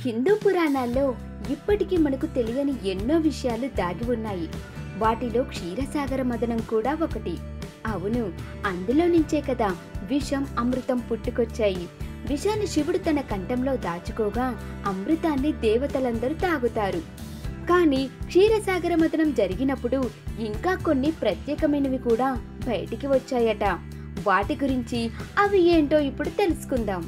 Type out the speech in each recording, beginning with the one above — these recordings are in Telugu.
హిందూ పురాణాల్లో ఇప్పటికీ మనకు తెలియని ఎన్నో విషయాలు దాగి ఉన్నాయి వాటిలో క్షీరసాగర మదనం కూడా ఒకటి అవును అందులో నుంచే కదా విషం అమృతం పుట్టుకొచ్చాయి విషాన్ని శివుడు తన కంఠంలో దాచుకోగా అమృతాన్ని దేవతలందరూ తాగుతారు కానీ క్షీరసాగర మదనం జరిగినప్పుడు ఇంకా కొన్ని ప్రత్యేకమైనవి కూడా బయటికి వచ్చాయట వాటి గురించి అవి ఏంటో ఇప్పుడు తెలుసుకుందాం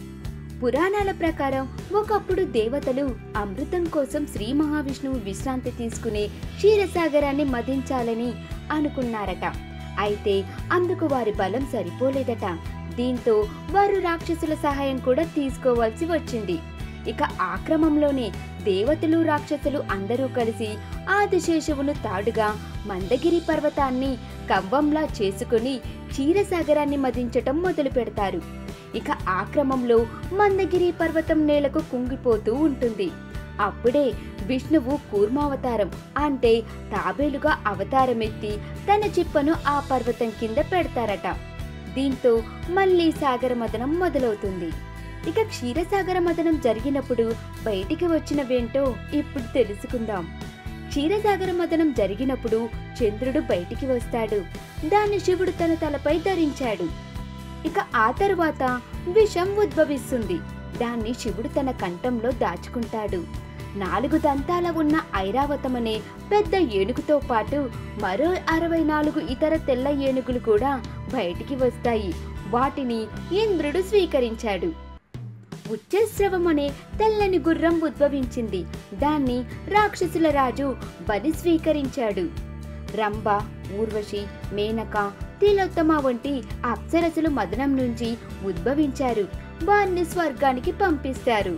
పురాణాల ప్రకారం ఒకప్పుడు దేవతలు అమృతం కోసం శ్రీ మహావిష్ణువు విశ్రాంతి తీసుకునే క్షీరసాగరాన్ని మదించాలని అనుకున్నారట అయితే అందుకు వారి బలం సరిపోలేదట దీంతో వారు రాక్షసుల సహాయం కూడా తీసుకోవాల్సి వచ్చింది ఇక ఆ క్రమంలోనే దేవతలు రాక్షసులు అందరూ కలిసి ఆదిశేషవును తాడుగా మందగిరి పర్వతాన్ని కవ్వంలా చేసుకుని క్షీరసాగరాన్ని మదించటం మొదలు పెడతారు ఇక ఆ క్రమంలో మందగిరి పర్వతం నేలకు కుంగిపోతూ ఉంటుంది అప్పుడే విష్ణువు కూర్మావతారం అంటే తాబేలుగా అవతారమెత్తి తన చిప్పను ఆ పర్వతం కింద పెడతారట దీంతో మళ్ళీ సాగర మదనం మొదలవుతుంది ఇక క్షీరసాగర మదనం జరిగినప్పుడు బయటికి వచ్చినవేంటో ఇప్పుడు తెలుసుకుందాం క్షీరసాగర మదనం జరిగినప్పుడు చంద్రుడు బయటికి వస్తాడు దాన్ని శివుడు తన తలపై ధరించాడు ఇక ఆ తరువాత విషం ఉద్భవిస్తుంది దాన్ని శివుడు తన కంఠంలో దాచుకుంటాడు నాలుగు దంతాల ఉన్న ఐరావతం అనే పెద్ద ఏనుగుతో పాటు మరో అరవై నాలుగు ఇతర తెల్ల ఏనుగులు కూడా బయటికి వస్తాయి వాటిని ఇంద్రుడు స్వీకరించాడు ఉచ్చస్రవం అనే తెల్లని గుర్రం ఉద్భవించింది దాన్ని రాక్షసుల రాజు బలి స్వీకరించాడు రంభ ఊర్వశి మేనక తిలోత్తమ వంటి అప్సరసులు మదనం నుంచి ఉద్భవించారు వారిని స్వర్గానికి పంపిస్తారు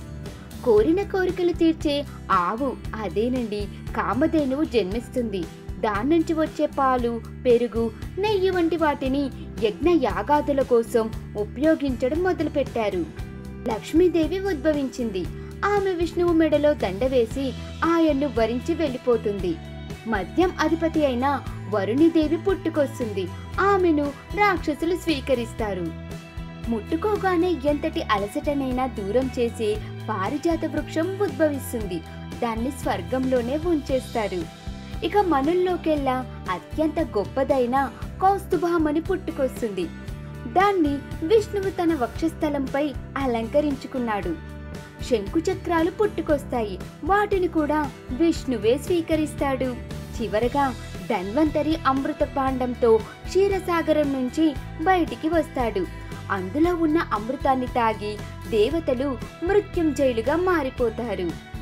కోరిన కోరికలు తీర్చే ఆవు అదేనండి కామధేనువు జన్మిస్తుంది దాని నుంచి వచ్చే పాలు పెరుగు నెయ్యి వంటి వాటిని యజ్ఞ యాగాదుల కోసం ఉపయోగించడం మొదలుపెట్టారు లక్ష్మీదేవి ఉద్భవించింది ఆమె విష్ణువు మెడలో దండ వేసి ఆయన్ను వరించి వెళ్ళిపోతుంది మద్యం అధిపతి అయిన వరుణిదేవి పుట్టుకొస్తుంది ఆమెను రాక్షసులు స్వీకరిస్తారు ముట్టుకోగానే ఎంతటి అలసటనైనా దూరం చేసే పారిజాత వృక్షం ఉద్భవిస్తుంది దాన్ని స్వర్గంలోనే ఉంచేస్తారు ఇక మనుల్లోకెల్లా అత్యంత గొప్పదైన కౌస్తుభామని పుట్టుకొస్తుంది దాన్ని విష్ణువు తన వక్షస్థలంపై అలంకరించుకున్నాడు శంకుచక్రాలు పుట్టుకొస్తాయి వాటిని కూడా విష్ణువే స్వీకరిస్తాడు చివరగా ధన్వంతరి అమృత పాండంతో క్షీరసాగరం నుంచి బయటికి వస్తాడు అందులో ఉన్న అమృతాన్ని తాగి దేవతలు మృత్యుంజయులుగా మారిపోతారు